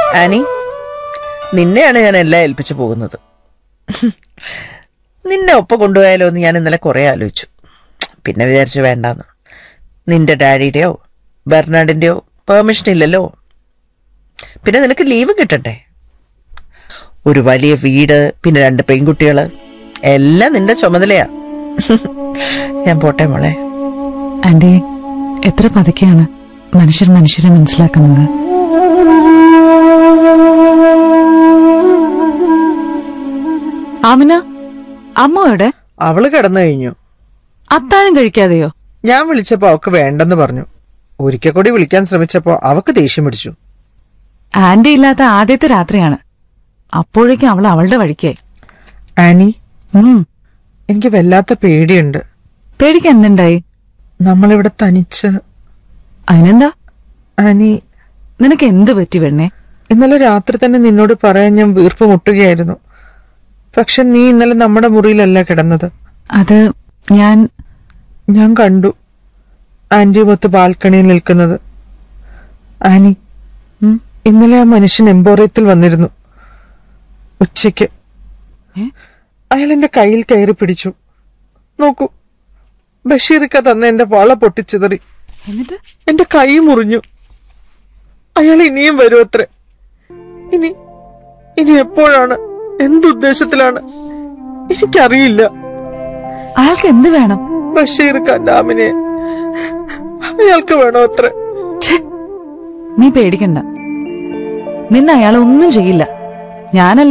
Annie നിന്നെയാണ് ഞാൻ എല്ലാം ഏൽപ്പിച്ചു പോകുന്നത് നിന്നെ ഒപ്പം കൊണ്ടുപോയാലോ എന്ന് ഞാൻ ഇന്നലെ കുറെ ആലോചിച്ചു പിന്നെ വിചാരിച്ചു വേണ്ടാന്ന് നിന്റെ ഡാഡിയുടെയോ ബെർണാഡിന്റെയോ പെർമിഷൻ ഇല്ലല്ലോ പിന്നെ നിനക്ക് ലീവ് കിട്ടണ്ടേ ഒരു വലിയ വീട് പിന്നെ രണ്ട് പെൺകുട്ടികള് എല്ലാം നിന്റെ ചുമതലയാ ഞാൻ പോട്ടെ മോളെ ആന്റി എത്ര പതുക്കെയാണ് മനുഷ്യർ മനുഷ്യരെ മനസ്സിലാക്കുന്നത് ആമിന അമ്മ എവിടെ അവള് കിടന്നു കഴിഞ്ഞു അത്താഴം കഴിക്കാതെയോ ഞാൻ വിളിച്ചപ്പോ അവക്ക് വേണ്ടെന്ന് പറഞ്ഞു ഒരിക്കൽ കൂടി വിളിക്കാൻ ശ്രമിച്ചപ്പോ അവക്ക് ദേഷ്യം പിടിച്ചു ആന്റി ഇല്ലാത്ത ആദ്യത്തെ രാത്രിയാണ് അപ്പോഴേക്കും അവൾ അവളുടെ വഴിക്കേ ആനി ഉം എനിക്ക് വല്ലാത്ത പേടിയുണ്ട് പേടിക്ക് എന്തുണ്ടായി നമ്മളിവിടെ തനിച്ച് അതിനെന്താ ആനി നിനക്ക് എന്ത് പറ്റി പെണ്ണെ ഇന്നലെ രാത്രി തന്നെ നിന്നോട് പറയാൻ ഞാൻ വീർപ്പ് മുട്ടുകയായിരുന്നു പക്ഷെ നീ ഇന്നലെ നമ്മുടെ മുറിയിലല്ല കിടന്നത് അത് ഞാൻ ഞാൻ കണ്ടു ആന്റിയുമൊത്ത് ബാൽക്കണിയിൽ നിൽക്കുന്നത് ആനി ഉം, ഇന്നലെ ആ മനുഷ്യൻ എംബോറിയത്തിൽ വന്നിരുന്നു ഉച്ചയ്ക്ക് ഏ? അയാൾ എന്റെ കയ്യിൽ കയറി പിടിച്ചു നോക്കൂ ബഷീറിക്ക തന്ന എന്റെ വള പൊട്ടിച്ചിതറി എന്നിട്ട് എന്റെ കൈ മുറിഞ്ഞു അയാൾ ഇനിയും വരും അത്രേ ഇനി ഇനി എപ്പോഴാണ് എന്തുദ്ദേശത്തിലാണ് എനിക്കറിയില്ല അയാൾക്ക് എന്ത് വേണം ബഷീർ ഖാന്റെ അയാൾക്ക് വേണോ അത്രേ ഛെ, നീ പേടിക്കണ്ട നിന്നെ അയാൾ ഒന്നും ചെയ്യില്ല ഞാനല്ല